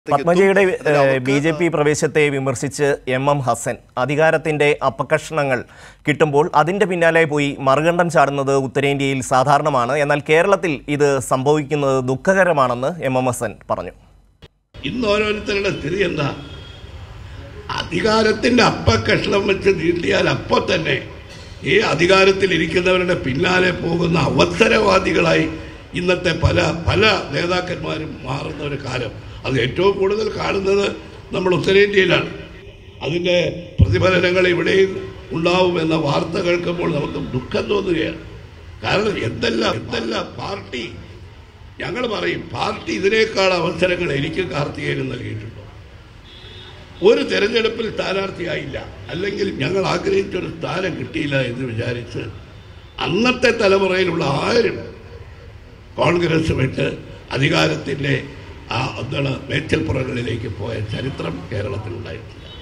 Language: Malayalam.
പത്മജയുടെ ബി ജെ പി പ്രവേശത്തെ വിമർശിച്ച് എം എം ഹസൻ അധികാരത്തിന്റെ അപകർഷണങ്ങൾ കിട്ടുമ്പോൾ അതിന്റെ പിന്നാലെ പോയി മറുകണ്ഠം ചാടുന്നത് ഉത്തരേന്ത്യയിൽ സാധാരണമാണ് എന്നാൽ കേരളത്തിൽ ഇത് സംഭവിക്കുന്നത് ദുഃഖകരമാണെന്ന് എം എം ഹസൻ പറഞ്ഞു ഇന്ന് ഓരോരുത്തരുടെ സ്ഥിതി എന്താ അധികാരത്തിന്റെ അപ്പക്കഷ്ണം വെച്ച് നീട്ടിയാൽ അപ്പൊ തന്നെ ഈ അധികാരത്തിൽ ഇരിക്കുന്നവരുടെ പിന്നാലെ പോകുന്ന അവസരവാദികളായി ഇന്നത്തെ പല പല നേതാക്കന്മാരും മാറുന്ന ഒരു കാലം അത് ഏറ്റവും കൂടുതൽ കാണുന്നത് നമ്മൾ ഉത്തരേന്ത്യയിലാണ് അതിൻ്റെ പ്രതിഫലനങ്ങൾ ഇവിടെയും ഉണ്ടാവുമെന്ന വാർത്ത കേൾക്കുമ്പോൾ നമുക്ക് ദുഃഖം തോന്നുകയാണ് കാരണം എന്തെല്ലാം എന്തെല്ലാം പാർട്ടി ഞങ്ങൾ പറയും പാർട്ടി ഇതിനേക്കാൾ അവസരങ്ങൾ എനിക്ക് കാർത്തികേയന് നൽകിയിട്ടുണ്ട് ഒരു തെരഞ്ഞെടുപ്പിൽ സ്ഥാനാർത്ഥിയായില്ല അല്ലെങ്കിൽ ഞങ്ങൾ ആഗ്രഹിച്ച ഒരു സ്ഥാനം കിട്ടിയില്ല എന്ന് വിചാരിച്ച് അന്നത്തെ തലമുറയിലുള്ള ആരും കോൺഗ്രസ് വിട്ട് അധികാരത്തിൻ്റെ ആ എന്താണ് മേച്ചൽപ്പുറങ്ങളിലേക്ക് പോയ ചരിത്രം കേരളത്തിലുണ്ടായിട്ടില്ല